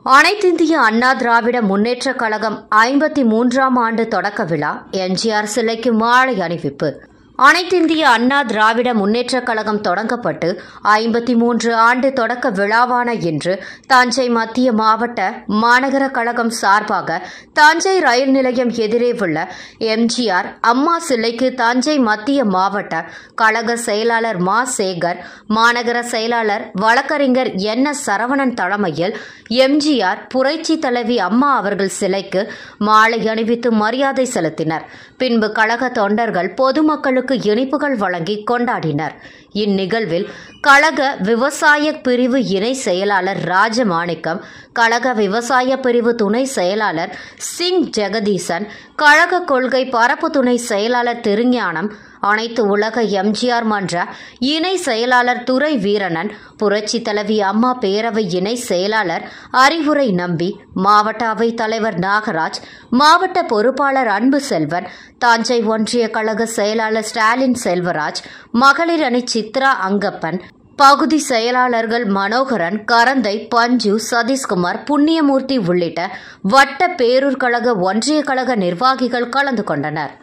அனைத்திந்திய அண்ணா திராவிட முன்னேற்றக் கழகம் ஐம்பத்தி மூன்றாம் ஆண்டு தொடக்க விழா எம்ஜிஆர் சிலைக்கு மாலை அணிவிப்பு அனைத்திந்திய அண்ணா திராவிட முன்னேற்றக் கழகம் தொடங்கப்பட்டு ஐம்பத்தி மூன்று ஆண்டு தொடக்க விழாவான இன்று தஞ்சை மத்திய மாவட்ட மாநகர கழகம் சார்பாக தஞ்சை ரயில் நிலையம் எதிரே உள்ள எம்ஜிஆர் அம்மா சிலைக்கு தஞ்சை மத்திய மாவட்ட கழக செயலாளர் மா சேகர் மாநகர செயலாளர் வழக்கறிஞர் என் எஸ் சரவணன் தலைமையில் எம்ஜிஆர் புரட்சி தலைவி அம்மா அவர்கள் சிலைக்கு மாலை அணிவித்து மரியாதை செலுத்தினர் பின்பு கழக தொண்டர்கள் பொதுமக்களுக்கு இனிப்புகள் வழங்கி கொண்டாடினர் இந்நிகழ்வில் கழக விவசாய பிரிவு இணை செயலாளர் ராஜமாணிக்கம் கழக விவசாய பிரிவு துணை செயலாளர் சிங் ஜெகதீசன் கழக கொள்கை பரப்பு துணை செயலாளர் திருஞானம் அனைத்து உலக எம்ஜிஆர் மன்ற இணை செயலாளர் துரை வீரணன் புரட்சி தலைவி அம்மா பேரவை இணை செயலாளர் அறிவுரை நம்பி மாவட்ட அவைத் தலைவர் நாகராஜ் மாவட்ட பொறுப்பாளர் அன்பு செல்வன் தஞ்சை ஒன்றிய கழக செயலாளர் ஸ்டாலின் செல்வராஜ் மகளிர் அணி சித்ரா அங்கப்பன் பகுதி செயலாளர்கள் மனோகரன் கரந்தை பஞ்சு சதீஷ்குமார் புண்ணியமூர்த்தி உள்ளிட்ட வட்ட பேரூர் கழக ஒன்றிய கழக நிர்வாகிகள் கலந்து கொண்டனர்